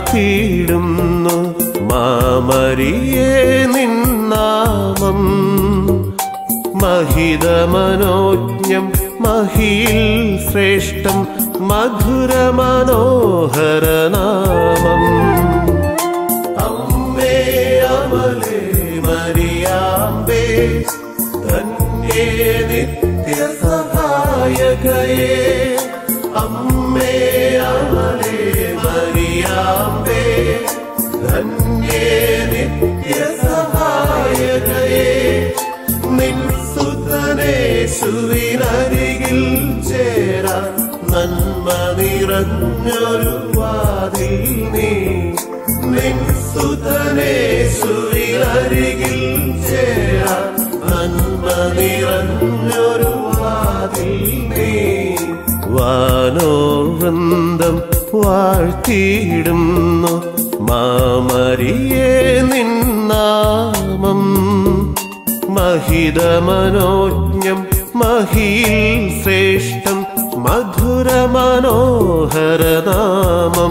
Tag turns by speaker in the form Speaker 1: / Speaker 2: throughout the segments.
Speaker 1: വാഴ്ത്തിയിടുന്നു മാമരിയേ നിന്നാമം മഹിതമനോജ്ഞം മഹിയിൽ ശ്രേഷ്ഠം മധുരമനോഹരനാമം അമ്മേ അമലേ മരിയാമ്പേ ധന്യേ നിത്യസഹായകയേ അമ്മേ അമലേ മരിയാമ്പേ ധന്യേ നിത്യസഹായകയേ നിൻ സുതനേശുവിനരികിൽ ചേരാൻ നന്മ നിറഞ്ഞൊരു വാതിൽ നീ നിൻ സുതനേശുവിനരികിൽ ചേരാൻ നന്മ നിറഞ്ഞൊരു വാതിൽ നീ വാനോർ വൃന്ദം വാഴ്ത്തിയിടുന്നു മാമരിയേ നിന്നാമം മഹിതമനോജ്ഞം മഹിയിൽ ശ്രേഷ്ഠം മധുരമനോഹരനാമം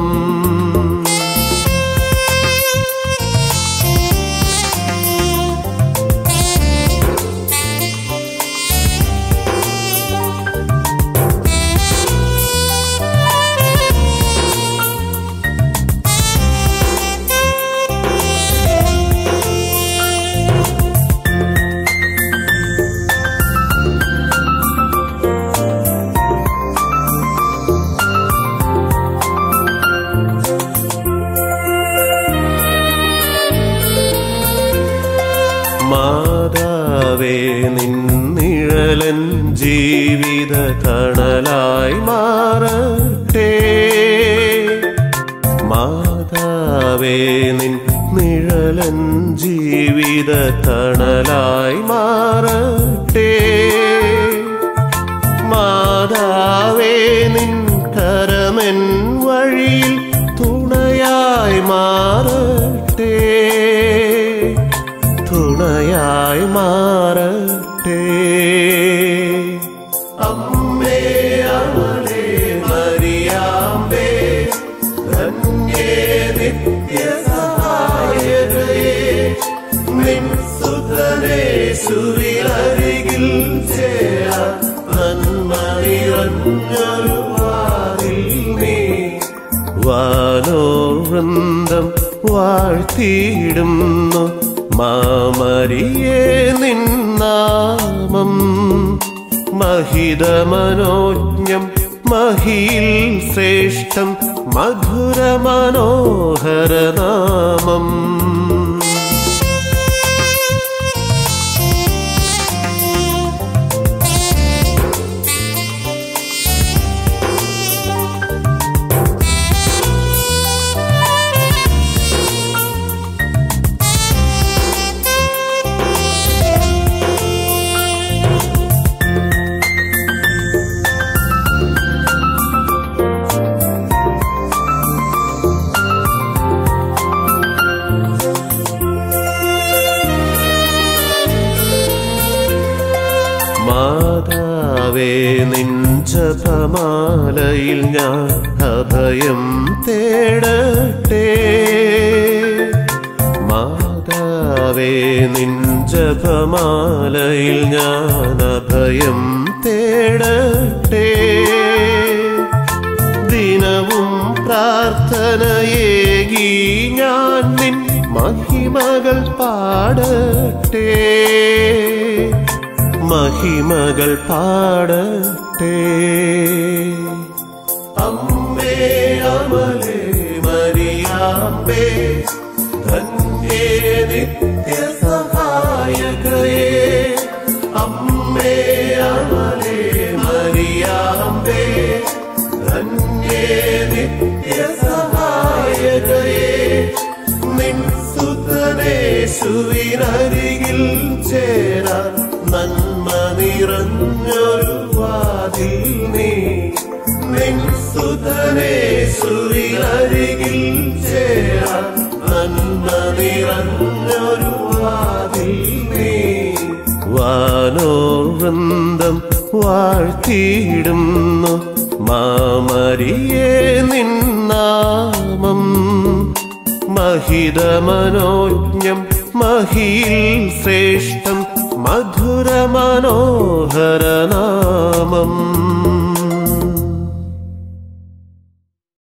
Speaker 1: മാതാവേ നിന്നിഴലൻ ജീവിത തണലായി മാറട്ടെ മാതാവേ നിൻ നിഴലൻ ജീവിത തണലായി മാറട്ടെ മാതാവേ നിൻ കരമൻ വഴിയിൽ തുണയായി മാറട്ടെ തുണയായി മാറട്ടെ അമ്മേ അമലേ മരിയാമ്പേ ധന്യേ നിത്യസഹായകയേ നിൻ സുതനേശുവിനരികിൽ ചേരാ നന്മ നിറഞ്ഞൊരു വാതിൽ നീ വാനോ വൃന്ദം വാഴ്ത്തിയിടുന്നു മാമരിയേ നിന്നാമം മഹിതമനോജ്ഞം മഹിയിൽ ശ്രേഷ്ഠം മധുരമനോഹരനാമം മാതാവേ നിഞ്ചപമാലയിൽ ഞാൻ അഭയം തേടട്ടെ മാതാവേ നിഞ്ചപമാലയിൽ ഞാൻ അഭയം തേടട്ടെ ദിനവും പ്രാർത്ഥനയേകി ഞാൻ നിൻ മഹിമകൾ പാടട്ടെ മഹിമകൾ പാടട്ടെ അമ്മേ അമലേ മരിയാമ്പേ ധന്യേ നിത്യസഹായകയേ അമ്മേ അമലേ മരിയാമ്പേ ധന്യേ നിത്യസഹായകയേ നിൻ സുതനേശുവിനരികിൽ ചേരാൻ നന്മ നിറഞ്ഞൊരു വാതിൽ നീ നിൻ സുതനേശുവിനരികിൽ ചേരാൻ നന്മ നിറഞ്ഞൊരു വാതിൽ നീ വാനോർ വൃന്ദം വാഴ്ത്തിയിടുന്നു മാമരിയേ നിന്നാമം महिदमनोज्ञं महिल् श्रेष्ठं मधुरमनोहरनामम्